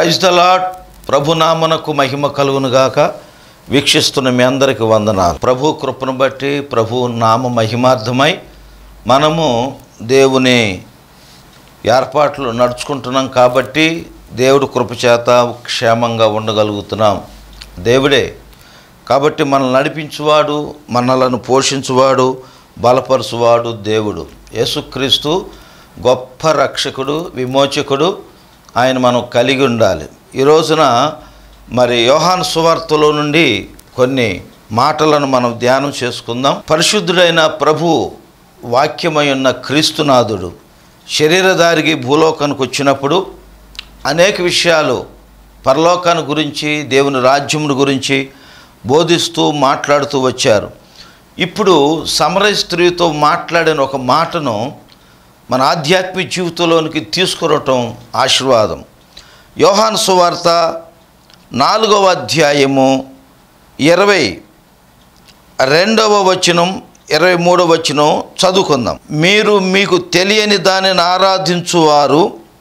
praise the Lord ప్రభునామనకు మహిమ కలుగునుగాక వీక్షిస్తున్న మీ అందరికి వందనాలు ప్రభు కృపను బట్టి ప్రభు నామ మహిమార్థమై మనము దేవుని ఏర్పాట్లు నడుచుకుంటున్నాం కాబట్టి దేవుడు కృపచేత క్షేమంగా ఉండగలుగుతున్నాం దేవుడే కాబట్టి మనల్ని నడిపించువాడు మనలను పోషించువాడు బలపరుచువాడు దేవుడు యేసుక్రీస్తు గొప్ప రక్షకుడు విమోచకుడు ఆయన మనం కలిగి ఉండాలి ఈ రోజున మరి యోహాన్ సువార్తలో నుండి కొన్ని మాటలను మనం ధ్యానం చేసుకుందాం పరిశుద్ధుడైన ప్రభు వాక్యమై ఉన్న క్రీస్తునాథుడు శరీరధారికి భూలోకానికి వచ్చినప్పుడు అనేక విషయాలు పరలోకాన్ని గురించి దేవుని రాజ్యమును గురించి బోధిస్తూ మాట్లాడుతూ వచ్చారు ఇప్పుడు సమరయ స్త్రీతో మాట్లాడిన ఒక మాటను మన ఆధ్యాత్మిక జీవితంలోనికి తీసుకురావటం ఆశీర్వాదం యోహాను సువార్త నాలుగవ అధ్యాయము ఇరవై రెండవ వచనం ఇరవై మూడవ వచనం చదువుకుందాం మీరు మీకు తెలియని దానిని ఆరాధించువారు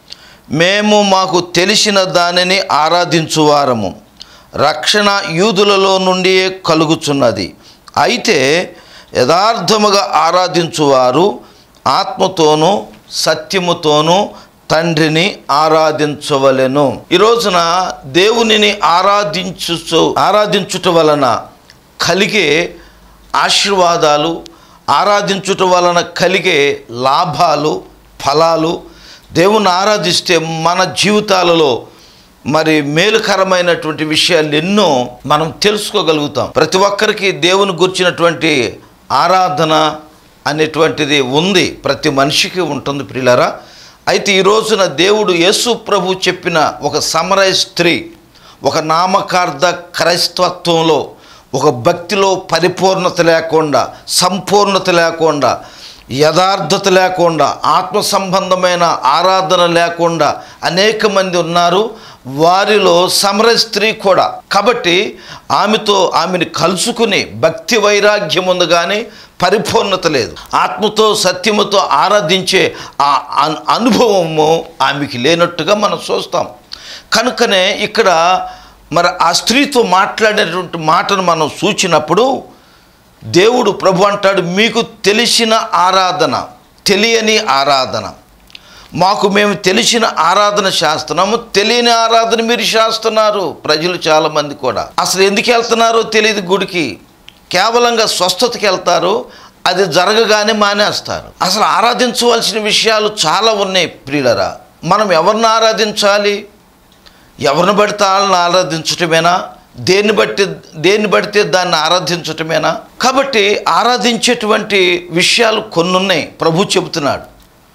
మేము మాకు తెలిసిన దానిని ఆరాధించువారము రక్షణ యూదులలో నుండి కలుగుచున్నది అయితే యథార్థముగా ఆరాధించువారు ఆత్మతోనూ సత్యముతోనూ తండ్రిని ఆరాధించవలెను ఈ రోజున దేవునిని ఆరాధించు ఆరాధించుట వలన కలిగే ఆశీర్వాదాలు ఆరాధించుట వలన కలిగే లాభాలు ఫలాలు దేవుని ఆరాధిస్తే మన జీవితాలలో మరి మేలుకరమైనటువంటి విషయాలు ఎన్నో మనం తెలుసుకోగలుగుతాం ప్రతి ఒక్కరికి దేవుని గుర్చినటువంటి ఆరాధన అనేటువంటిది ఉంది ప్రతి మనిషికి ఉంటుంది ప్రియులరా అయితే ఈ రోజున దేవుడు యేసు ప్రభు చెప్పిన ఒక సమరయ స్త్రీ ఒక నామకార్థ క్రైస్తవత్వంలో ఒక భక్తిలో పరిపూర్ణత లేకుండా సంపూర్ణత లేకుండా యథార్థత లేకుండా ఆత్మ సంబంధమైన ఆరాధన లేకుండా అనేక మంది ఉన్నారు వారిలో సమర స్త్రీ కూడా కాబట్టి ఆమెతో ఆమెను కలుసుకుని భక్తి వైరాగ్యం ఉంది కానీ పరిపూర్ణత లేదు ఆత్మతో సత్యముతో ఆరాధించే ఆ అను- అనుభవము ఆమెకి లేనట్టుగా మనం చూస్తాం కనుకనే ఇక్కడ మరి ఆ స్త్రీతో మాట్లాడేటువంటి మాటను మనం సూచినప్పుడు దేవుడు ప్రభు అంటాడు మీకు తెలిసిన ఆరాధన తెలియని ఆరాధన మాకు మేము తెలిసిన ఆరాధన శాస్త్రము తెలియని ఆరాధన మీరు చేస్తున్నారు ప్రజలు చాలామంది కూడా అసలు ఎందుకు వెళ్తున్నారో తెలియదు గుడికి కేవలంగా స్వస్థతకి వెళ్తారు అది జరగగానే మానేస్తారు అసలు ఆరాధించవలసిన విషయాలు చాలా ఉన్నాయి ప్రియులరా మనం ఎవరిని ఆరాధించాలి ఎవరిని పడితే వాళ్ళని ఆరాధించటమేనా దేన్ని బట్టి దేన్ని పడితే దాన్ని ఆరాధించటమేనా కాబట్టి ఆరాధించేటువంటి విషయాలు కొన్ని ఉన్నాయి ప్రభు చెబుతున్నాడు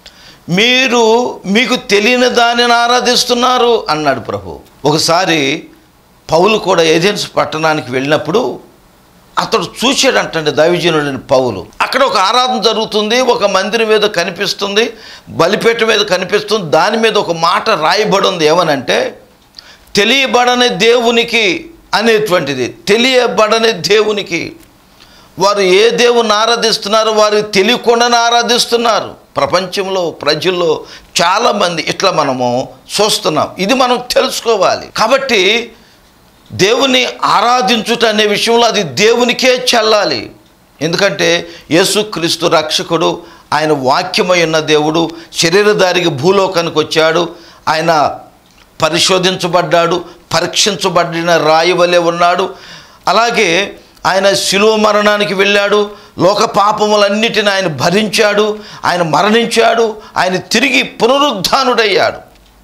మీరు మీకు తెలియని దానిని ఆరాధిస్తున్నారు అన్నాడు ప్రభు ఒకసారి పౌలు కూడా ఏజెన్స్ పట్టణానికి వెళ్ళినప్పుడు అతడు చూశాడంటండి దైవజనుడైన పౌలు అక్కడ ఒక ఆరాధన జరుగుతుంది ఒక మందిరం మీద కనిపిస్తుంది బలిపేట మీద కనిపిస్తుంది దాని మీద ఒక మాట రాయబడి ఉంది ఏమనంటే తెలియబడని దేవునికి అనేటువంటిది తెలియబడని దేవునికి వారు ఏ దేవుని ఆరాధిస్తున్నారో వారు తెలియకుండానే ఆరాధిస్తున్నారు ప్రపంచంలో ప్రజల్లో చాలామంది ఇట్లా మనము చూస్తున్నాం ఇది మనం తెలుసుకోవాలి కాబట్టి దేవుని ఆరాధించుట అనే విషయంలో అది దేవునికే చెల్లాలి ఎందుకంటే యేసుక్రీస్తు రక్షకుడు ఆయన వాక్యమై ఉన్న దేవుడు శరీరధారికి భూలోకానికి వచ్చాడు ఆయన పరిశోధించబడ్డాడు పరీక్షించబడిన రాయి వలె ఉన్నాడు అలాగే ఆయన శిలువ మరణానికి వెళ్ళాడు లోక పాపములన్నిటిని ఆయన భరించాడు ఆయన మరణించాడు ఆయన తిరిగి పునరుద్ధానుడయ్యాడు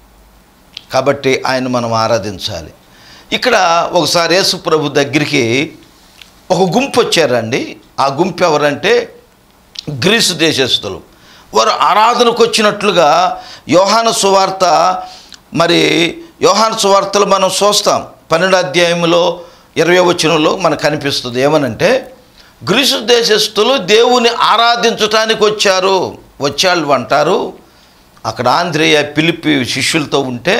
కాబట్టి ఆయన మనం ఆరాధించాలి ఇక్కడ ఒకసారి యేసు ప్రభు దగ్గరికి ఒక గుంపు వచ్చారండి ఆ గుంపు ఎవరంటే గ్రీసు దేశస్తులు వారు ఆరాధనకు వచ్చినట్లుగా యోహాను సువార్త మరి యోహాను సువార్తలు మనం చూస్తాం పన్నెండు అధ్యాయంలో ఇరవై వచనంలో మనకు కనిపిస్తుంది ఏమనంటే గ్రీసు దేశస్తులు దేవుని ఆరాధించటానికి వచ్చారు వచ్చాళ్ళు అంటారు అక్కడ ఆంధ్రేయ పిలిపి శిష్యులతో ఉంటే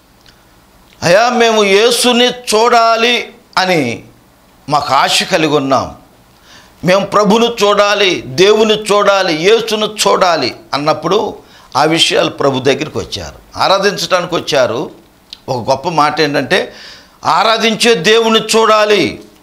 అయా మేము యేసుని చూడాలి అని మాకు ఆశ కలిగి ఉన్నాం మేము ప్రభును చూడాలి దేవుని చూడాలి యేసును చూడాలి అన్నప్పుడు ఆ విషయాలు ప్రభు దగ్గరికి వచ్చారు ఆరాధించడానికి వచ్చారు ఒక గొప్ప మాట ఏంటంటే ఆరాధించే దేవుని చూడాలి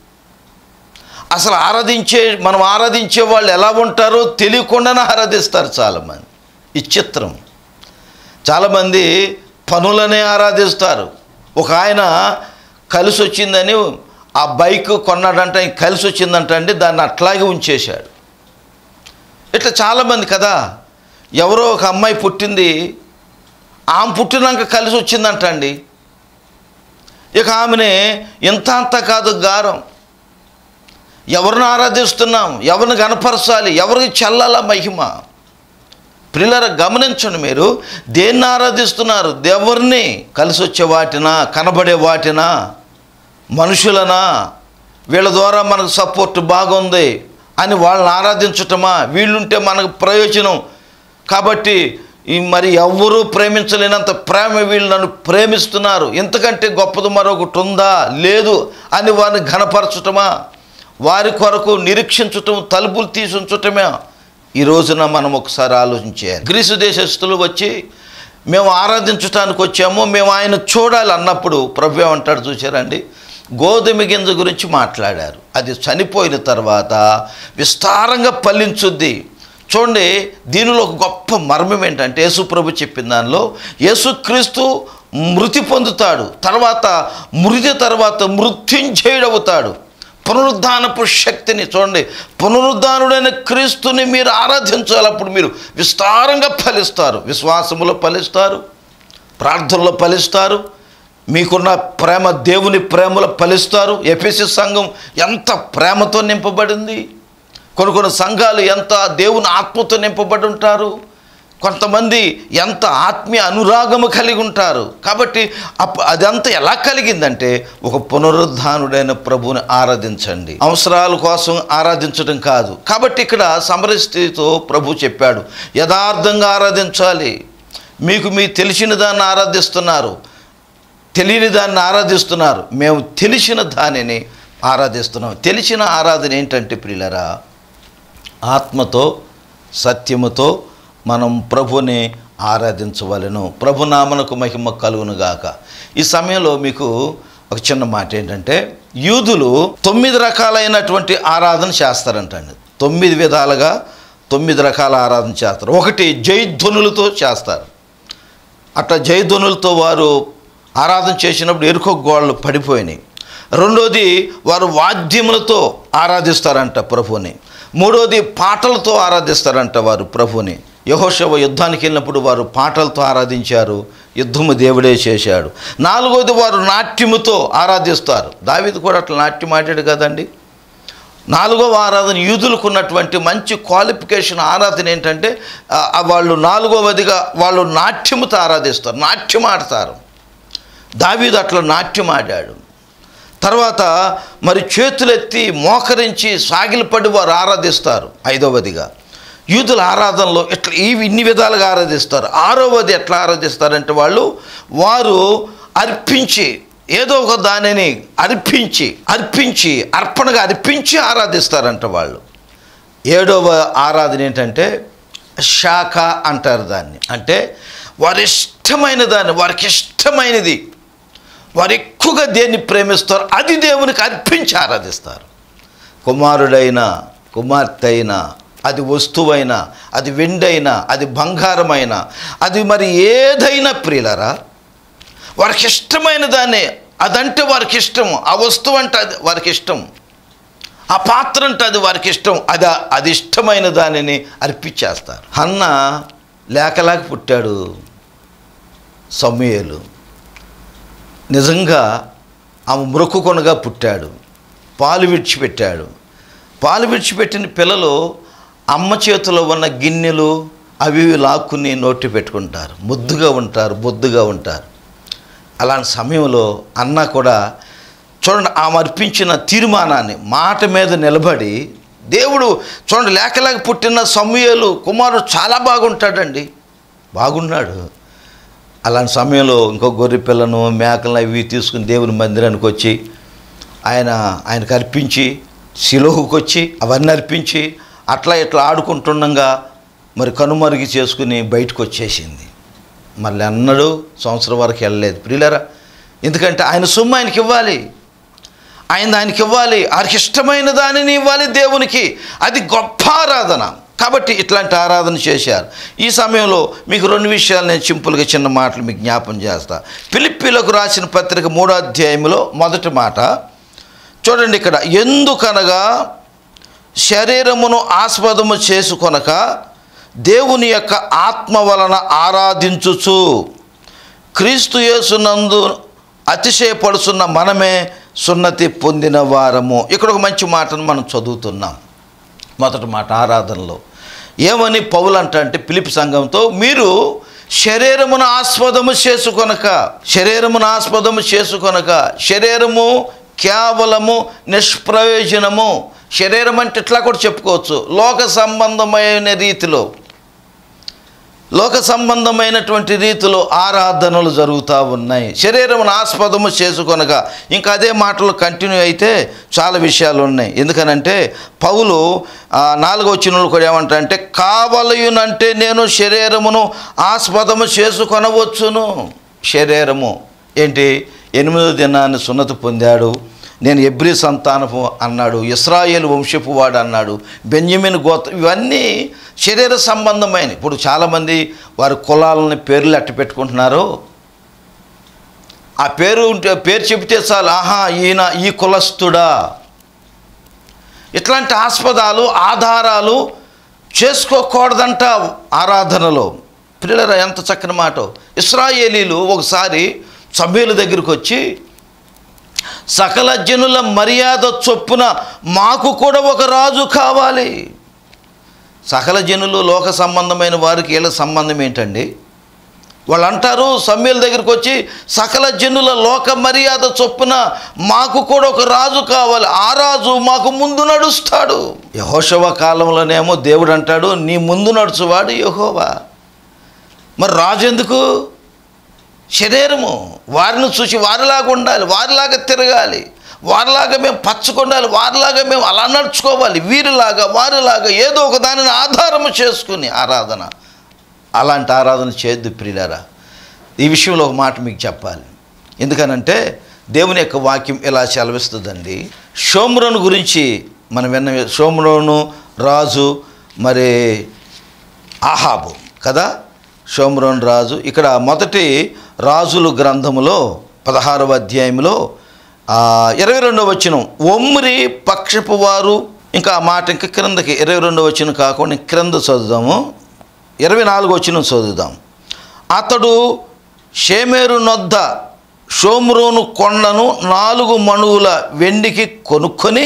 అసలు ఆరాధించే మనం ఆరాధించే వాళ్ళు ఎలా ఉంటారో తెలియకుండానే ఆరాధిస్తారు చాలామంది ఈ చిత్రం చాలామంది పనులనే ఆరాధిస్తారు ఒక ఆయన కలిసి వచ్చిందని ఆ బైక్ కొన్నాడంట ఆయన కలిసి వచ్చిందంట అండి దాన్ని అట్లాగే ఉంచేశాడు ఇట్లా చాలామంది కదా ఎవరో ఒక అమ్మాయి పుట్టింది ఆమె పుట్టినాక కలిసి వచ్చిందంట అండి ఇక ఆమెని ఇంత అంత కాదు గారం ఎవరిని ఆరాధిస్తున్నాం ఎవరిని కనపరచాలి ఎవరికి చెల్లాల మహిమ పిల్లల గమనించండి మీరు దేన్ని ఆరాధిస్తున్నారు ఎవరిని కలిసి వచ్చే వాటినా కనబడే వాటినా మనుషులనా వీళ్ళ ద్వారా మనకు సపోర్ట్ బాగుంది అని వాళ్ళని ఆరాధించటమా వీళ్ళుంటే మనకు ప్రయోజనం కాబట్టి ఈ మరి ఎవ్వరూ ప్రేమించలేనంత ప్రేమ వీళ్ళు నన్ను ప్రేమిస్తున్నారు ఇంతకంటే గొప్పది మరొకటి ఉందా లేదు అని వారిని ఘనపరచటమా వారి కొరకు నిరీక్షించటం తలుపులు తీసి ఉంచటమే ఈ రోజున మనం ఒకసారి ఆలోచించేయాలి గ్రీసు దేశస్తులు వచ్చి మేము ఆరాధించటానికి వచ్చాము మేము ఆయన చూడాలి అన్నప్పుడు ప్రభు ఏమంటాడు చూసారండి గోధుమ గింజ గురించి మాట్లాడారు అది చనిపోయిన తర్వాత విస్తారంగా ఫలించుద్ది చూడండి దీనిలో ఒక గొప్ప మర్మం ఏంటంటే యేసుప్రభు చెప్పిన దానిలో యేసుక్రీస్తు మృతి పొందుతాడు తర్వాత మృతి తర్వాత మృత్యుంజయుడవుతాడు పునరుద్ధానపు శక్తిని చూడండి పునరుద్ధానుడైన క్రీస్తుని మీరు ఆరాధించాలి అప్పుడు మీరు విస్తారంగా ఫలిస్తారు విశ్వాసములో ఫలిస్తారు ప్రార్థనలో ఫలిస్తారు మీకున్న ప్రేమ దేవుని ప్రేమలో ఫలిస్తారు ఎపిసి సంఘం ఎంత ప్రేమతో నింపబడింది కొన్ని కొన్ని సంఘాలు ఎంత దేవుని ఆత్మతో నింపబడి ఉంటారు కొంతమంది ఎంత ఆత్మీయ అనురాగము కలిగి ఉంటారు కాబట్టి అప్ అదంతా ఎలా కలిగిందంటే ఒక పునరుద్ధానుడైన ప్రభువుని ఆరాధించండి అవసరాల కోసం ఆరాధించడం కాదు కాబట్టి ఇక్కడ సమరస్థితితో ప్రభు చెప్పాడు యథార్థంగా ఆరాధించాలి మీకు మీ తెలిసిన దాన్ని ఆరాధిస్తున్నారు తెలియని దాన్ని ఆరాధిస్తున్నారు మేము తెలిసిన దానిని ఆరాధిస్తున్నాం తెలిసిన ఆరాధన ఏంటంటే ప్రియులరా ఆత్మతో సత్యముతో మనం ప్రభుని ఆరాధించవలను ప్రభునామనకు మహిమ కలుగునుగాక ఈ సమయంలో మీకు ఒక చిన్న మాట ఏంటంటే యూదులు తొమ్మిది రకాలైనటువంటి ఆరాధన చేస్తారంటండి తొమ్మిది విధాలుగా తొమ్మిది రకాల ఆరాధన చేస్తారు ఒకటి జైధ్వనులతో చేస్తారు అట్లా జయధ్వనులతో వారు ఆరాధన చేసినప్పుడు ఎరుక గోళ్ళు పడిపోయినాయి రెండోది వారు వాద్యములతో ఆరాధిస్తారంట ప్రభుని మూడోది పాటలతో ఆరాధిస్తారంట వారు ప్రభుని యహోశవ యుద్ధానికి వెళ్ళినప్పుడు వారు పాటలతో ఆరాధించారు యుద్ధము దేవుడే చేశాడు నాలుగోది వారు నాట్యముతో ఆరాధిస్తారు దావీదు కూడా అట్లా నాట్యం ఆడాడు కదండి నాలుగవ ఆరాధన యూదులకు ఉన్నటువంటి మంచి క్వాలిఫికేషన్ ఆరాధన ఏంటంటే ఆ, ఆ వాళ్ళు నాలుగవదిగా వాళ్ళు నాట్యముతో ఆరాధిస్తారు నాట్యం ఆడతారు దావీదు అట్లా నాట్యం ఆడాడు తర్వాత మరి చేతులెత్తి మోకరించి సాగిలపడి వారు ఆరాధిస్తారు ఐదవదిగా యూదుల ఆరాధనలో ఇట్లా ఈ ఇన్ని విధాలుగా ఆరాధిస్తారు ఆరవది ఎట్లా ఆరాధిస్తారంటే వాళ్ళు వారు అర్పించి ఏదో ఒక దానిని అర్పించి అర్పించి అర్పణగా అర్పించి ఆరాధిస్తారంట వాళ్ళు ఏడవ ఆరాధన ఏంటంటే శాఖ అంటారు దాన్ని అంటే వారి ఇష్టమైన దాన్ని వారికి ఇష్టమైనది వారు ఎక్కువగా దేన్ని ప్రేమిస్తారు అది దేవునికి అర్పించి ఆరాధిస్తారు కుమారుడైనా కుమార్తె అయినా అది వస్తువైనా అది వెండైనా అది బంగారమైనా అది మరి ఏదైనా ప్రియులరా వారికి ఇష్టమైన దాన్ని అదంటే వారికి ఇష్టం ఆ వస్తువు అంటే అది వారికి ఇష్టం ఆ పాత్ర అంటే అది వారికి ఇష్టం అది అది ఇష్టమైన దానిని అర్పించేస్తారు అన్న లేకలేక పుట్టాడు సమూయేలు నిజంగా ఆమె మృక్కుకొనగా పుట్టాడు పాలు విడిచిపెట్టాడు పాలు విడిచిపెట్టిన పిల్లలు అమ్మ చేతిలో ఉన్న గిన్నెలు అవి ఇవి లాక్కుని నోటి పెట్టుకుంటారు ముద్దుగా ఉంటారు బొద్దుగా ఉంటారు అలాంటి సమయంలో అన్న కూడా చూడండి ఆమె అర్పించిన తీర్మానాన్ని మాట మీద నిలబడి దేవుడు చూడండి లేకలేక పుట్టిన సమూయేలు కుమారుడు చాలా బాగుంటాడండి బాగున్నాడు అలాంటి సమయంలో ఇంకో గొర్రె పిల్లను మేకలను అవి తీసుకుని దేవుని మందిరానికి వచ్చి ఆయన ఆయనకు అర్పించి శిలోహుకి వచ్చి అవన్నీ అర్పించి అట్లా ఇట్లా ఆడుకుంటుండగా మరి కనుమరుగు చేసుకుని బయటకు వచ్చేసింది మళ్ళీ అన్నడు సంవత్సరం వరకు వెళ్ళలేదు ప్రియులరా ఎందుకంటే ఆయన సొమ్ము ఆయనకి ఇవ్వాలి ఆయన ఆయనకి ఇవ్వాలి ఆయనకి ఇష్టమైన దానిని ఇవ్వాలి దేవునికి అది గొప్ప ఆరాధన కాబట్టి ఇట్లాంటి ఆరాధన చేశారు ఈ సమయంలో మీకు రెండు విషయాలు నేను సింపుల్గా చిన్న మాటలు మీకు జ్ఞాపం చేస్తా పిలిపిలకు రాసిన పత్రిక మూడో అధ్యాయంలో మొదటి మాట చూడండి ఇక్కడ ఎందుకనగా శరీరమును ఆస్పదము చేసుకొనక దేవుని యొక్క ఆత్మ వలన ఆరాధించుచు క్రీస్తు యేసునందు అతిశయపడుతున్న మనమే సున్నతి పొందిన వారము ఇక్కడ ఒక మంచి మాటను మనం చదువుతున్నాం మొదటి మాట ఆరాధనలో ఏమని పౌలు అంట అంటే పిలిపి సంఘంతో మీరు శరీరమును ఆస్పదము చేసుకొనక శరీరమును ఆస్పదము చేసుకొనక శరీరము కేవలము నిష్ప్రయోజనము శరీరం అంటే ఇట్లా కూడా చెప్పుకోవచ్చు లోక సంబంధమైన రీతిలో లోక సంబంధమైనటువంటి రీతిలో ఆరాధనలు జరుగుతూ ఉన్నాయి శరీరం ఆస్పదము చేసుకొనగా ఇంకా అదే మాటలు కంటిన్యూ అయితే చాలా విషయాలు ఉన్నాయి ఎందుకనంటే పౌలు ఆ, నాలుగో వచ్చినలు కూడా ఏమంటారంటే కావలయునంటే నేను శరీరమును ఆస్పదము చేసుకొనవచ్చును శరీరము ఏంటి ఎనిమిదో దినాన్ని సున్నతి పొందాడు నేను ఎబ్రి సంతానపు అన్నాడు ఇస్రాయేల్ వంశపు వాడు అన్నాడు బెంజమిన్ గోత్ర ఇవన్నీ శరీర సంబంధమైన ఇప్పుడు చాలామంది వారి కులాలని పేర్లు అట్ట పెట్టుకుంటున్నారు ఆ పేరు ఉంటే పేరు చెబితే చాలు ఆహా ఈయన ఈ కులస్తుడా ఇట్లాంటి ఆస్పదాలు ఆధారాలు చేసుకోకూడదంట ఆరాధనలో పిల్లల ఎంత చక్కని మాట ఇస్రాయేలీలు ఒకసారి సభ్యుల దగ్గరికి వచ్చి సకల జనుల మర్యాద చొప్పున మాకు కూడా ఒక రాజు కావాలి సకల జనులు లోక సంబంధమైన వారికి వీళ్ళ సంబంధం ఏంటండి వాళ్ళు అంటారు సమ్యుల దగ్గరికి వచ్చి సకల జనుల లోక మర్యాద చొప్పున మాకు కూడా ఒక రాజు కావాలి ఆ రాజు మాకు ముందు నడుస్తాడు యహోశవ కాలంలోనేమో దేవుడు అంటాడు నీ ముందు నడుచువాడు యహోవా మరి రాజు ఎందుకు శరీరము వారిని చూసి వారిలాగా ఉండాలి వారిలాగా తిరగాలి వారిలాగా మేము పచ్చకొండాలి వారిలాగా మేము అలా నడుచుకోవాలి వీరిలాగా వారిలాగా ఏదో ఒక దానిని ఆధారము చేసుకుని ఆరాధన అలాంటి ఆరాధన చేయొద్దు ప్రియులారా ఈ విషయంలో ఒక మాట మీకు చెప్పాలి ఎందుకనంటే దేవుని యొక్క వాక్యం ఇలా సెలవిస్తుందండి షోమ్రోను గురించి మనం విన్న షోమ్రోను రాజు మరి ఆహాబు కదా షోమ్రోన్ రాజు ఇక్కడ మొదటి రాజులు గ్రంథములో పదహారవ అధ్యాయంలో ఆ, ఇరవై రెండవ వచనం ఒమ్రి పక్షపు వారు ఇంకా ఆ మాట ఇంకా క్రిందకి ఇరవై రెండవ వచనం కాకుండా క్రింద చదువుదాము ఇరవై నాలుగు వచనం చదువుదాం అతడు షేమేరు నొద్ద షోమ్రోను కొండను నాలుగు మణువుల వెండికి కొనుక్కొని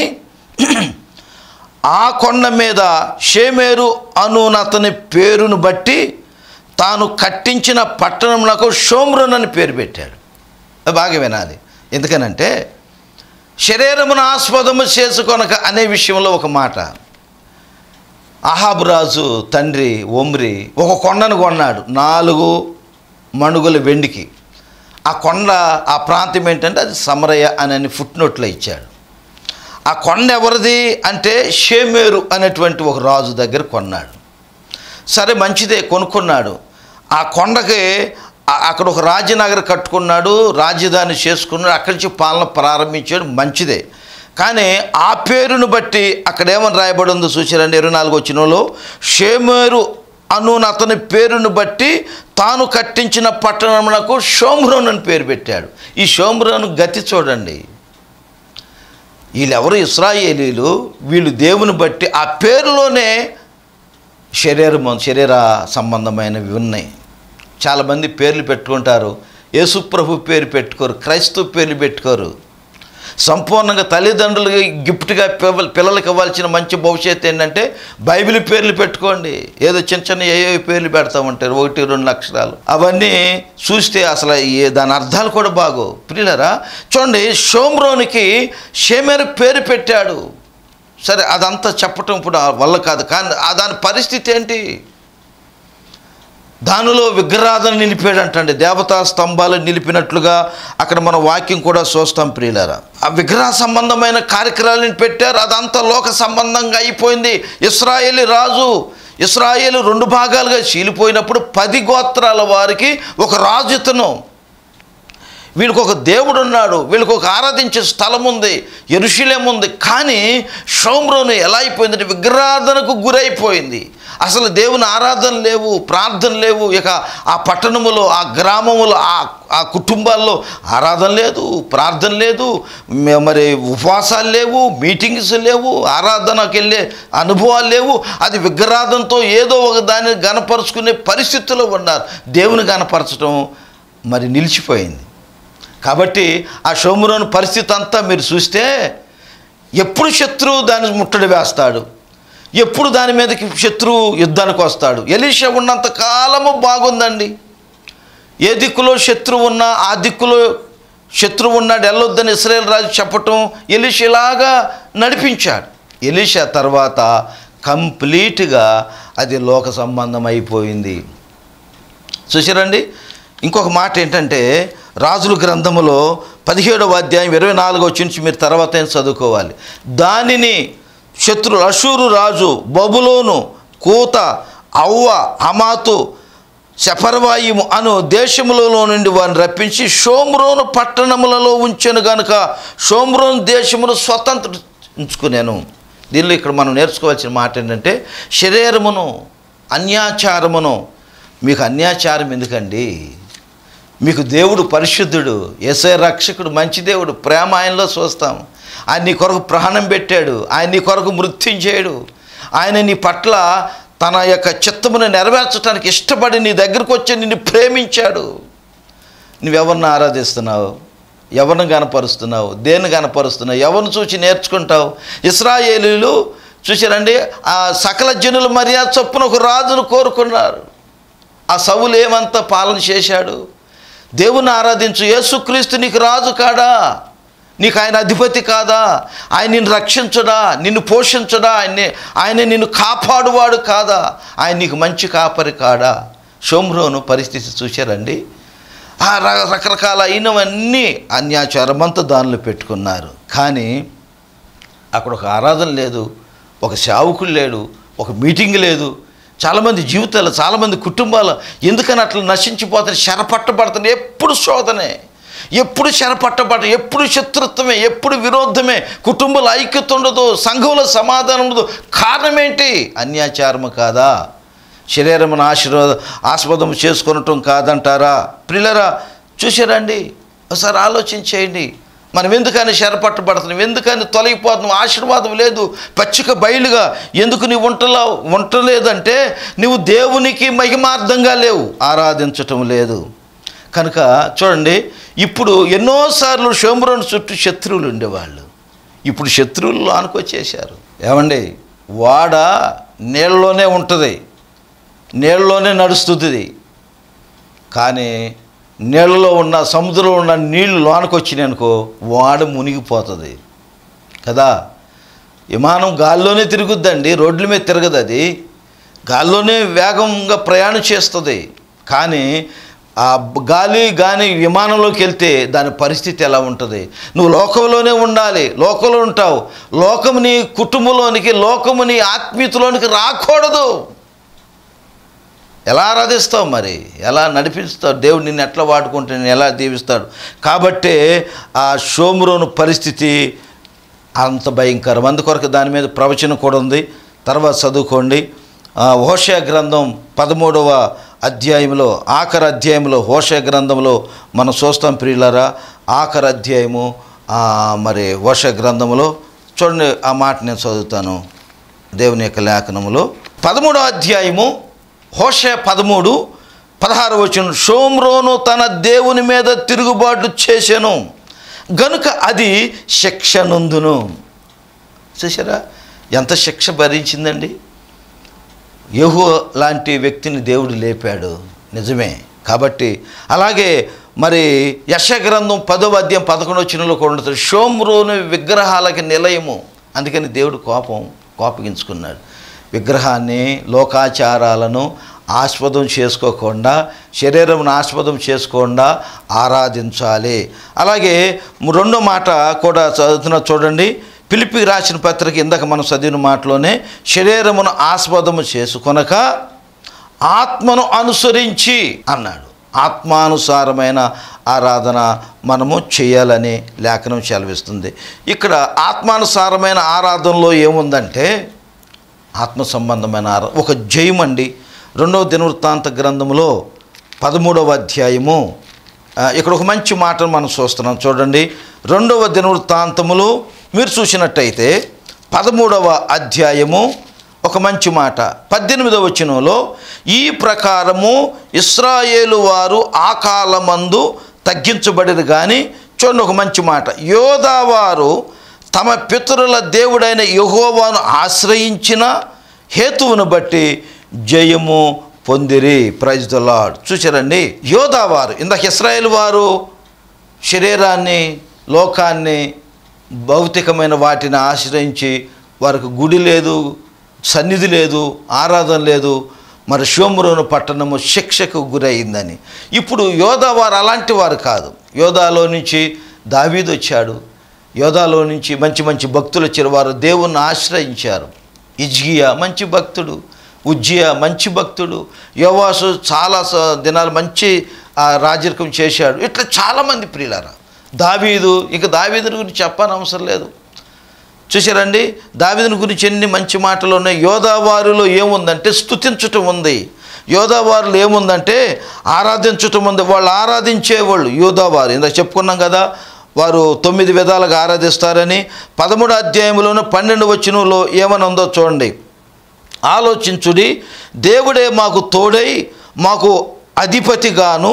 ఆ కొండ మీద షేమేరు అనునతని పేరును బట్టి తాను కట్టించిన పట్టణమునకు షోమ్రోన్ అని పేరు పెట్టాడు అది బాగా వినాలి ఎందుకనంటే శరీరమును ఆస్పదము చేసుకొనక అనే విషయంలో ఒక మాట అహాబు రాజు తండ్రి ఒమ్రి ఒక కొండను కొన్నాడు నాలుగు మణుగుల వెండికి ఆ కొండ ఆ ప్రాంతం ఏంటంటే అది సమరయ్య అని ఫుట్ నోట్లో ఇచ్చాడు ఆ కొండ ఎవరిది అంటే షేమేరు అనేటువంటి ఒక రాజు దగ్గర కొన్నాడు సరే మంచిదే కొనుక్కున్నాడు ఆ కొండకి ఆ- అక్కడ ఒక రాజనగర్ కట్టుకున్నాడు రాజధాని చేసుకున్నాడు అక్కడి నుంచి పాలన ప్రారంభించాడు మంచిదే కానీ ఆ పేరును బట్టి అక్కడ ఏమని రాయబడి ఉందో చూసారండి ఇరవై నాలుగు వచ్చినలో షేమేరు అను అతని పేరును బట్టి తాను కట్టించిన పట్టణమునకు షోమ్రోన్ అని పేరు పెట్టాడు ఈ షోమ్రోను గతి చూడండి వీళ్ళెవరు ఇస్రాయేలీలు వీళ్ళు దేవుని బట్టి ఆ పేరులోనే శరీరం శరీర సంబంధమైనవి ఉన్నాయి చాలామంది పేర్లు పెట్టుకుంటారు యేసుప్రభు పేరు పెట్టుకోరు క్రైస్తవ పేర్లు పెట్టుకోరు సంపూర్ణంగా తల్లిదండ్రులకి గిఫ్ట్గా పిల్ల- పిల్లలకి ఇవ్వాల్సిన మంచి భవిష్యత్తు ఏంటంటే బైబిల్ పేర్లు పెట్టుకోండి ఏదో చిన్న చిన్న ఏ పేర్లు పెడతా ఉంటారు ఒకటి రెండు అక్షరాలు అవన్నీ చూస్తే అసలు ఏ దాని అర్థాలు కూడా బాగో ప్రియులరా చూడండి షోమ్రోనికి షేమేరు పేరు పెట్టాడు సరే అదంతా చెప్పటం ఇప్పుడు ఆ వల్ల కాదు కానీ ఆ దాని పరిస్థితి ఏంటి దానిలో విగ్రహాలను నిలిపాడంటండి దేవతా స్తంభాలు నిలిపినట్లుగా అక్కడ మన వాక్యం కూడా చూస్తాం ప్రియులారా ఆ విగ్రహ సంబంధమైన కార్యక్రమాలను పెట్టారు అదంతా లోక సంబంధంగా అయిపోయింది ఇస్రాయేలీ రాజు ఇస్రాయేలు రెండు భాగాలుగా చీలిపోయినప్పుడు పది గోత్రాల వారికి ఒక రాజు ఇతను వీళ్ళకి ఒక దేవుడు ఉన్నాడు వీళ్ళకి ఒక ఆరాధించే స్థలం ఉంది ఎరుషులేం ఉంది కానీ షోమ్రోను ఎలా అయిపోయిందంటే విగ్రహార్థనకు గురైపోయింది అసలు దేవుని ఆరాధన లేవు ప్రార్థన లేవు ఇక ఆ పట్టణములో ఆ గ్రామములో ఆ ఆ కుటుంబాల్లో ఆరాధన లేదు ప్రార్థన లేదు మ- మరి ఉపవాసాలు లేవు మీటింగ్స్ లేవు ఆరాధనకు వెళ్ళే అనుభవాలు లేవు అది విగ్రహార్థంతో ఏదో ఒక దాన్ని గనపరుచుకునే పరిస్థితిలో ఉన్నారు దేవుని గనపరచడం మరి నిలిచిపోయింది కాబట్టి ఆ షోమురోని పరిస్థితి అంతా మీరు చూస్తే ఎప్పుడు శత్రువు దాన్ని ముట్టడి వేస్తాడు ఎప్పుడు దాని మీదకి శత్రువు యుద్ధానికి వస్తాడు ఎలీషా ఉన్నంత కాలము బాగుందండి ఏ దిక్కులో శత్రువు ఉన్నా ఆ దిక్కులో శత్రువు ఉన్నాడు వెళ్ళొద్దని ఇస్రాయేల్ రాజు చెప్పటం ఎలీషా ఇలాగా నడిపించాడు ఎలీషా తర్వాత కంప్లీట్గా అది లోక సంబంధం అయిపోయింది చూసారండి ఇంకొక మాట ఏంటంటే రాజుల గ్రంథములో పదిహేడవ అధ్యాయం ఇరవై నాలుగో వచ్చి నుంచి మీరు తర్వాత ఏం చదువుకోవాలి దానిని శత్రు అషూరు రాజు బబులోను కూత అవ్వ అమాతు శపర్వాయిము అను దేశములలో నుండి వారిని రప్పించి షోమ్రోను పట్టణములలో ఉంచెను గనుక షోమ్రోను దేశమును స్వతంత్రించుకునేను దీనిలో ఇక్కడ మనం నేర్చుకోవాల్సిన మాట ఏంటంటే శరీరమును అన్యాచారమును మీకు అన్యాచారం ఎందుకండి మీకు దేవుడు పరిశుద్ధుడు ఎసే రక్షకుడు మంచి దేవుడు ప్రేమ ఆయనలో చూస్తాం ఆయన నీ కొరకు ప్రాణం పెట్టాడు ఆయన నీ కొరకు మృత్యుంచేయడు ఆయన నీ పట్ల తన యొక్క చిత్తమును నెరవేర్చడానికి ఇష్టపడి నీ దగ్గరకు వచ్చి నిన్ను ప్రేమించాడు నువ్వెవరిని ఆరాధిస్తున్నావు ఎవరిని కనపరుస్తున్నావు దేన్ని కనపరుస్తున్నావు ఎవరిని చూసి నేర్చుకుంటావు ఇస్రాయేలీలు చూసారండి ఆ సకల జనుల మర్యాద చొప్పున ఒక రాజును కోరుకున్నారు ఆ సవులు ఏమంత పాలన చేశాడు దేవుని ఆరాధించు యేసుక్రీస్తు నీకు రాజు కాడా నీకు ఆయన అధిపతి కాదా ఆయన నిన్ను రక్షించడా నిన్ను పోషించడా ఆయన్ని ఆయన నిన్ను కాపాడువాడు కాదా ఆయన నీకు మంచి కాపరి కాడా షోమ్రోను పరిస్థితి చూశారండి ఆ ర- రకరకాల అయినవన్నీ అన్యాచారం అంతా దానిలో పెట్టుకున్నారు కానీ అక్కడ ఒక ఆరాధన లేదు ఒక సేవకుడు లేడు ఒక మీటింగ్ లేదు చాలామంది జీవితాలు చాలామంది కుటుంబాలు ఎందుకని అట్లా నశించిపోతాయి శరపట్టబడుతున్నాయి ఎప్పుడు శోధనే ఎప్పుడు శరపట్టబడ ఎప్పుడు శత్రుత్వమే ఎప్పుడు విరోధమే కుటుంబాల ఐక్యత ఉండదు సంఘంలో సమాధానం ఉండదు కారణం ఏంటి అన్యాచారము కాదా శరీరమును ఆశీర్వాద ఆస్పదం చేసుకొనటం కాదంటారా ప్రిల్లరా చూసారండి ఒకసారి ఆలోచించేయండి మనం ఎందుకని శరపట్టబడుతున్నాం ఎందుకని తొలగిపోతున్నాం ఆశీర్వాదం లేదు పచ్చిక బయలుగా ఎందుకు నీవు ఉంటలా ఉండలేదంటే నువ్వు దేవునికి మహిమార్థంగా లేవు ఆరాధించటం లేదు కనుక చూడండి ఇప్పుడు ఎన్నోసార్లు షోమ్రోన్ చుట్టూ శత్రువులు ఉండేవాళ్ళు ఇప్పుడు శత్రువులు ఆనుకొచ్చేశారు ఏమండి వాడ నీళ్ళలోనే ఉంటుంది నీళ్ళలోనే నడుస్తుంది కానీ నీళ్ళలో ఉన్న సముద్రంలో ఉన్న నీళ్లు లోనకు వచ్చినాయి అనుకో వాడ మునిగిపోతుంది కదా విమానం గాల్లోనే తిరుగుద్దండి రోడ్ల మీద తిరగదు అది గాల్లోనే వేగంగా ప్రయాణం చేస్తుంది కానీ ఆ బ- గాలి గాని విమానంలోకి వెళ్తే దాని పరిస్థితి ఎలా ఉంటుంది నువ్వు లోకంలోనే ఉండాలి లోకంలో ఉంటావు లోకము నీ కుటుంబంలోనికి లోకము నీ ఆత్మీయతలోనికి రాకూడదు ఎలా ఆరాధిస్తావు మరి ఎలా నడిపిస్తావు దేవుడు నిన్ను ఎట్లా వాడుకుంటే నేను ఎలా దీవిస్తాడు కాబట్టే ఆ షోమ్రోను పరిస్థితి అంత భయంకరం అందుకొరకు దాని మీద ప్రవచనం కూడా ఉంది తర్వాత చదువుకోండి ఆ, హోషయ గ్రంథం పదమూడవ అధ్యాయంలో ఆఖరి అధ్యాయంలో హోషయ గ్రంథంలో మనం చూస్తాం ప్రియులరా ఆఖరి అధ్యాయము ఆ, మరి హోషయ గ్రంథంలో చూడండి ఆ మాట నేను చదువుతాను దేవుని యొక్క లేఖనములో పదమూడవ అధ్యాయము హోషే పదమూడు పదహారు వచ్చిన షోమ్రోను తన దేవుని మీద తిరుగుబాటు చేసెను గనుక అది శిక్ష నందును చూసారా ఎంత శిక్ష భరించిందండి యహో లాంటి వ్యక్తిని దేవుడు లేపాడు నిజమే కాబట్టి అలాగే మరి యశ గ్రంథం పదవ అధ్యాయం పదకొండు వచ్చినలో కూడా ఉంటుంది షోమ్రోను విగ్రహాలకి నిలయము అందుకని దేవుడు కోపం కోపగించుకున్నాడు విగ్రహాన్ని లోకాచారాలను ఆస్పదం చేసుకోకుండా శరీరం ఆస్పదం చేసుకోకుండా ఆరాధించాలి అలాగే రెండో మాట కూడా చదువుతున్న చూడండి పిలిపి రాసిన పత్రిక ఇందాక మనం చదివిన మాటలోనే శరీరమును ఆస్పదము చేసుకొనక ఆత్మను అనుసరించి అన్నాడు ఆత్మానుసారమైన ఆరాధన మనము చేయాలని లేఖనం సెలవిస్తుంది ఇక్కడ ఆత్మానుసారమైన ఆరాధనలో ఏముందంటే ఆత్మ సంబంధమైన ఆరా ఒక జయం అండి రెండవ దినవృత్తాంత గ్రంథంలో పదమూడవ అధ్యాయము ఆ, ఇక్కడ ఒక మంచి మాటను మనం చూస్తున్నాం చూడండి రెండవ దినవృత్తాంతములు మీరు చూసినట్టయితే పదమూడవ అధ్యాయము ఒక మంచి మాట పద్దెనిమిదవ వచనంలో ఈ ప్రకారము ఇస్రాయేలు వారు ఆ కాలమందు తగ్గించబడిరు కానీ చూడండి ఒక మంచి మాట యోధావారు తమ పితరుల దేవుడైన యెహోవాను ఆశ్రయించిన హేతువును బట్టి జయము పొందిరి ప్రైజ్ ద లాడ్ చూసారండి యోధావారు ఇందాక ఇస్రాయేల్ వారు శరీరాన్ని లోకాన్ని భౌతికమైన వాటిని ఆశ్రయించి వారికి గుడి లేదు సన్నిధి లేదు ఆరాధన లేదు మరి షోమురోను పట్టణము శిక్షకు గురైందని ఇప్పుడు యోధా వారు అలాంటి వారు కాదు యోధాలో నుంచి దావీదు వచ్చాడు యోధాలో నుంచి మంచి మంచి భక్తులు వచ్చారు వారు దేవుణ్ణి ఆశ్రయించారు ఇజ్గియా మంచి భక్తుడు ఉజ్జియా మంచి భక్తుడు యోవాసు చాలా స- దినాలు మంచి ఆ, రాజరికం చేశాడు ఇట్లా చాలామంది ప్రియులారా దావీదు ఇక దావీదుని గురించి చెప్పని అవసరం లేదు చూసారండి దావీదుని గురించి ఎన్ని మంచి మాటలు ఉన్నాయి యోధావారిలో ఏముందంటే స్తుతించటం ఉంది యోధావారులు ఏముందంటే ఆరాధించటం ఉంది వాళ్ళు ఆరాధించేవాళ్ళు యోధావారు ఇందాక చెప్పుకున్నాం కదా వారు తొమ్మిది విధాలుగా ఆరాధిస్తారని పదమూడు అధ్యాయంలోని పన్నెండు వచనంలో ఏమని ఉందో చూడండి ఆలోచించుడి దేవుడే మాకు తోడై మాకు అధిపతిగాను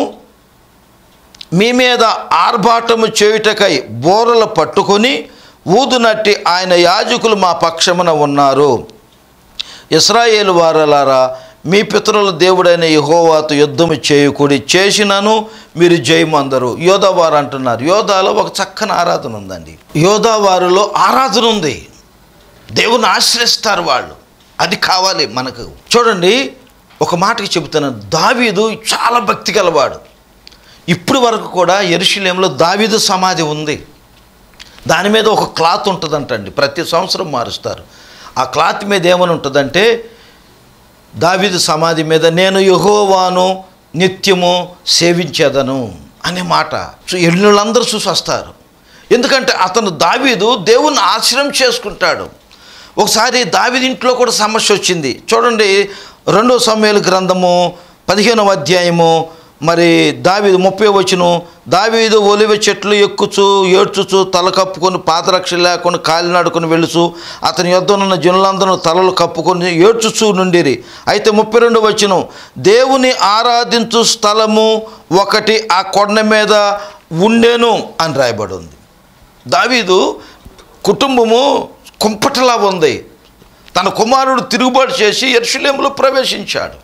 మీ మీద ఆర్భాటము చేయుటకై బోరలు పట్టుకొని ఊదునట్టి ఆయన యాజకులు మా పక్షమున ఉన్నారు ఇస్రాయేలు వారలారా మీ పితరుల దేవుడైన యహోవాతో యుద్ధము చేయకుడి చేసినను మీరు జయమందరు యోధావారు అంటున్నారు యోధాలో ఒక చక్కని ఆరాధన ఉందండి యోధావారిలో ఆరాధన ఉంది దేవుని ఆశ్రయిస్తారు వాళ్ళు అది కావాలి మనకు చూడండి ఒక మాటకి చెబుతాను దావీదు చాలా భక్తి గలవాడు ఇప్పుడు వరకు కూడా ఎరుషులేంలో దావీదు సమాధి ఉంది దాని మీద ఒక క్లాత్ ఉంటుందంటండి ప్రతి సంవత్సరం మారుస్తారు ఆ క్లాత్ మీద ఏమని ఉంటుందంటే దావీదు సమాధి మీద నేను యహోవాను నిత్యము సేవించేదను అనే మాట సో ఎల్లుళ్ళందరూ చూసి వస్తారు ఎందుకంటే అతను దావీదు దేవుని ఆశ్రయం చేసుకుంటాడు ఒకసారి దావీదు ఇంట్లో కూడా సమస్య వచ్చింది చూడండి రెండో సమయాల గ్రంథము పదిహేనవ అధ్యాయము మరి దావీదు ముప్పై వచ్చును దావీదు ఒలివ చెట్లు ఎక్కుచు ఏడ్చుచు తల కప్పుకొని పాదరక్ష లేకుండా కాలినాడుకొని వెళ్ళుచు అతని యొద్దనున్న జనులందరూ తలలు కప్పుకొని ఏడ్చుచూ నుండిరి అయితే ముప్పై రెండు వచ్చును దేవుని ఆరాధించు స్థలము ఒకటి ఆ కొండ మీద ఉండేను అని రాయబడి ఉంది దావీదు కుటుంబము కుంపటలా ఉంది తన కుమారుడు తిరుగుబాటు చేసి ఎర్షులేములో ప్రవేశించాడు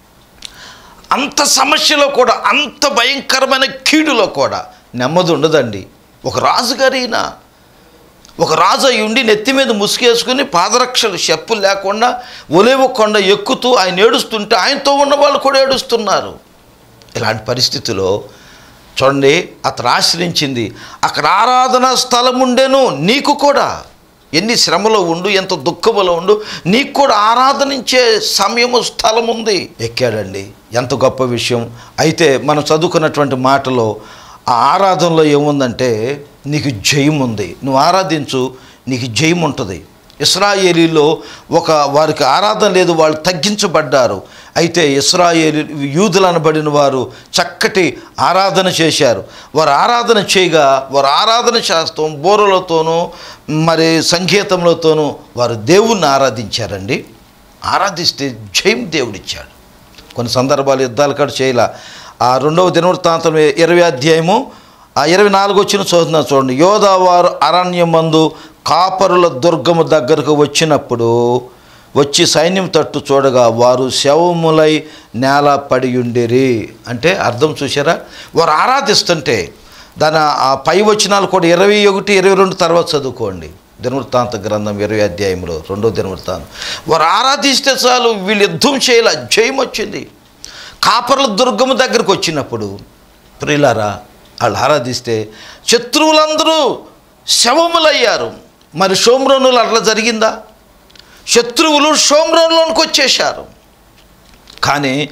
అంత సమస్యలో కూడా అంత భయంకరమైన కీడులో కూడా నెమ్మది ఉండదండి ఒక రాజుగారైనా ఒక రాజు అయి ఉండి నెత్తి మీద ముసుగేసుకుని పాదరక్షలు చెప్పులు లేకుండా ఒలేవ కొండ ఎక్కుతూ ఆయన ఏడుస్తుంటే ఆయనతో ఉన్న వాళ్ళు కూడా ఏడుస్తున్నారు ఇలాంటి పరిస్థితిలో చూడండి అతను ఆశ్రయించింది అక్కడ ఆరాధన స్థలం ఉండేను నీకు కూడా ఎన్ని శ్రమలో ఉండు ఎంత దుఃఖములో ఉండు నీకు కూడా ఆరాధనించే సమయము స్థలం ఉంది ఎక్కాడండి ఎంత గొప్ప విషయం అయితే మనం చదువుకున్నటువంటి మాటలో ఆ ఆరాధనలో ఏముందంటే నీకు జయం ఉంది నువ్వు ఆరాధించు నీకు జయం ఉంటుంది ఇస్రాయేలీలో ఒక వారికి ఆరాధన లేదు వాళ్ళు తగ్గించబడ్డారు అయితే ఇస్రాయేలీ యూదులు అనబడిన వారు చక్కటి ఆరాధన చేశారు వారు ఆరాధన చేయగా వారు ఆరాధన చేస్తాం బోరలతోనూ మరి సంగీతములతోనూ వారు దేవుణ్ణి ఆరాధించారండి ఆరాధిస్తే జయం దేవుడిచ్చాడు కొన్ని సందర్భాలు యుద్ధాలు కూడా చేయలే ఆ రెండవ దినవృత్తాంతం ఇరవై అధ్యాయము ఆ ఇరవై నాలుగు వచ్చిన చదువుతున్నా చూడండి యోధావారు అరణ్యమందు కాపరుల దుర్గము దగ్గరకు వచ్చినప్పుడు వచ్చి సైన్యం తట్టు చూడగా వారు శవములై నేల పడి ఉండిరి అంటే అర్థం చూసారా వారు ఆరాధిస్తుంటే దాని ఆ పై వచనాలు కూడా ఇరవై ఒకటి ఇరవై రెండు తర్వాత చదువుకోండి దినవృత్తాంత గ్రంథం ఇరవై అధ్యాయంలో రెండో దినవృత్తాంతం వారు ఆరాధిస్తే చాలు వీళ్ళు యుద్ధం చేయాల జయం వచ్చింది కాపర్ల దుర్గము దగ్గరకు వచ్చినప్పుడు ప్రియులారా వాళ్ళు ఆరాధిస్తే శత్రువులందరూ శవములయ్యారు మరి షోమ్రోనులు అట్లా జరిగిందా శత్రువులు షోమ్రోన్లోనికి వచ్చేశారు కానీ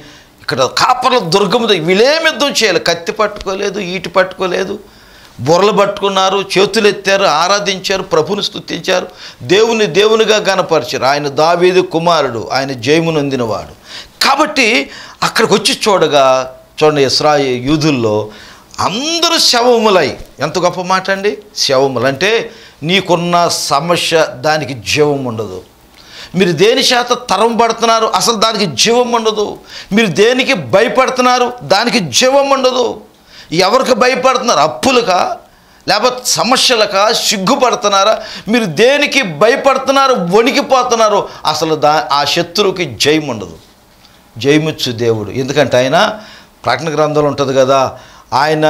ఇక్కడ కాపర్ల దుర్గము దగ్గర వీళ్ళేం యుద్ధం చేయాలి కత్తి పట్టుకోలేదు ఈటి పట్టుకోలేదు బుర్రలు పట్టుకున్నారు చేతులు ఎత్తారు ఆరాధించారు ప్రభుని స్తుతించారు దేవుని దేవునిగా గనపరిచారు ఆయన దావీదు కుమారుడు ఆయన జయము నొందినవాడు కాబట్టి అక్కడికి వచ్చి చూడగా చూడండి ఇస్రాయి యూదుల్లో అందరూ శవములై ఎంత గొప్ప మాట అండి శవములు అంటే నీకున్న సమస్య దానికి జీవం ఉండదు మీరు దేని చేత తరం పడుతున్నారు అసలు దానికి జీవం ఉండదు మీరు దేనికి భయపడుతున్నారు దానికి జీవం ఉండదు ఎవరికి భయపడుతున్నారు అప్పులకా లేకపోతే సమస్యలకా సిగ్గుపడుతున్నారా మీరు దేనికి భయపడుతున్నారు వణికిపోతున్నారు అసలు దా ఆ శత్రువుకి జయం ఉండదు జయముచ్చు దేవుడు ఎందుకంటే ఆయన ప్రకటన గ్రంథంలో ఉంటుంది కదా ఆయన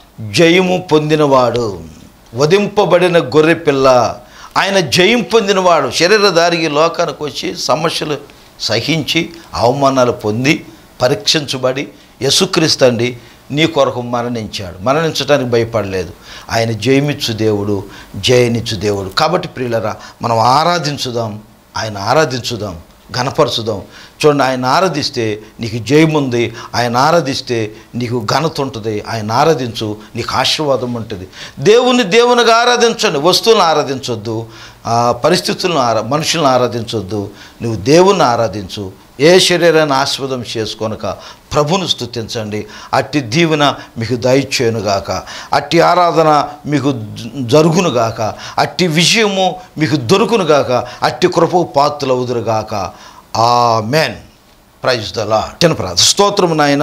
జయము పొందినవాడు వధింపబడిన గొర్రె పిల్ల ఆయన జయం పొందినవాడు శరీరధారికి లోకానికి వచ్చి సమస్యలు సహించి అవమానాలు పొంది పరీక్షించబడి యసుక్రీస్తు అండి నీ కొరకు మరణించాడు మరణించడానికి భయపడలేదు ఆయన జయమిచ్చు దేవుడు జయనిచ్చు దేవుడు కాబట్టి ప్రియులరా మనం ఆరాధించుదాం ఆయన ఆరాధించుదాం ఘనపరచుదాం చూడండి ఆయన ఆరాధిస్తే నీకు జయముంది ఆయన ఆరాధిస్తే నీకు ఘనత ఉంటుంది ఆయన ఆరాధించు నీకు ఆశీర్వాదం ఉంటుంది దేవుని దేవునిగా ఆరాధించండి వస్తువులను ఆరాధించొద్దు ఆ, పరిస్థితులను ఆరా మనుషులను ఆరాధించొద్దు నువ్వు దేవుణ్ణి ఆరాధించు ఏ శరీరాన్ని ఆస్వాదం చేసుకొనక ప్రభును స్తుతించండి అట్టి దీవెన మీకు దయచేయునుగాక అట్టి ఆరాధన మీకు జ- జరుగునుగాక అట్టి విజయము మీకు దొరుకునుగాక అట్టి కృపకు పాత్రలవుదురుగాక ఆ మెన్ ప్రైజ్ దలా చిన్న ప్రార్థన స్తోత్రము నాయన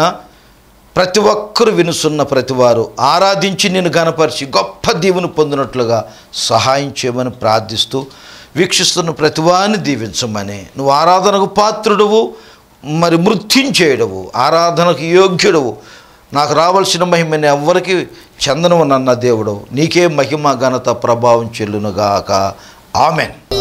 ప్రతి ఒక్కరు వినుసున్న ప్రతివారు ఆరాధించి నేను గనపరిచి గొప్ప దీవుని పొందినట్లుగా సహాయం చేయమని ప్రార్థిస్తూ వీక్షిస్తున్న ప్రతివాన్ని దీవించమని నువ్వు ఆరాధనకు పాత్రుడువు మరి మృత్యుంచేయడవు ఆరాధనకు యోగ్యుడవు నాకు రావాల్సిన మహిమని ఎవ్వరికి చెందనవు నన్న దేవుడవు నీకే మహిమ ఘనత ప్రభావం చెల్లునుగాక ఆమెన్